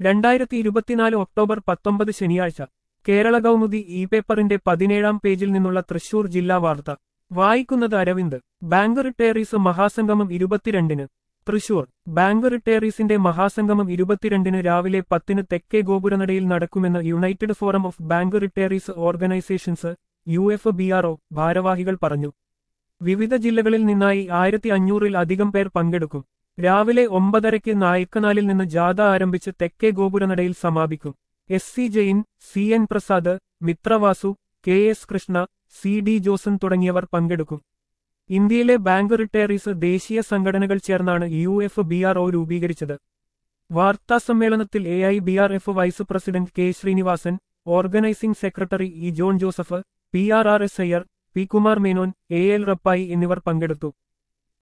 രണ്ടായിരത്തി ഇരുപത്തിനാല് ഒക്ടോബർ പത്തൊമ്പത് ശനിയാഴ്ച കേരള കൗമുദി ഇ പേപ്പറിന്റെ പതിനേഴാം പേജിൽ നിന്നുള്ള തൃശൂർ ജില്ലാ വാർത്ത വായിക്കുന്നത് അരവിന്ദ് ബാങ്ക് റിട്ടയറീസ് മഹാസംഗമം ഇരുപത്തിരണ്ടിന് തൃശൂർ ബാങ്ക് റിട്ടയറീസിന്റെ മഹാസംഗമം ഇരുപത്തിരണ്ടിന് രാവിലെ പത്തിന് തെക്കേ ഗോപുരനടയിൽ നടക്കുമെന്ന് united forum of bank retirees organisations U F B R O ഭാരവാഹികൾ പറഞ്ഞു വിവിധ ജില്ലകളിൽ നിന്നായി ആയിരത്തി അഞ്ഞൂറിൽ അധികം പേർ പങ്കെടുക്കും രാവിലെ ഒമ്പതരയ്ക്ക് നായിക്കനാലിൽ നിന്ന് ജാഥ ആരംഭിച്ച് തെക്കേ ഗോപുരനടയിൽ സമാപിക്കും S C Jain C N Prasad Mithravasu K S Krishna C D Josan തുടങ്ങിയവർ പങ്കെടുക്കും ഇന്ത്യയിലെ ബാങ്ക് റിട്ടയറീസ് ദേശീയ സംഘടനകൾ ചേർന്നാണ് U F B R O രൂപീകരിച്ചത് വാർത്താസമ്മേളനത്തിൽ A I B R F vice president K Srinivasan organising secretary E John Joseph P R R S Iyer P Kumar Menon A L Rappai എന്നിവർ പങ്കെടുത്തു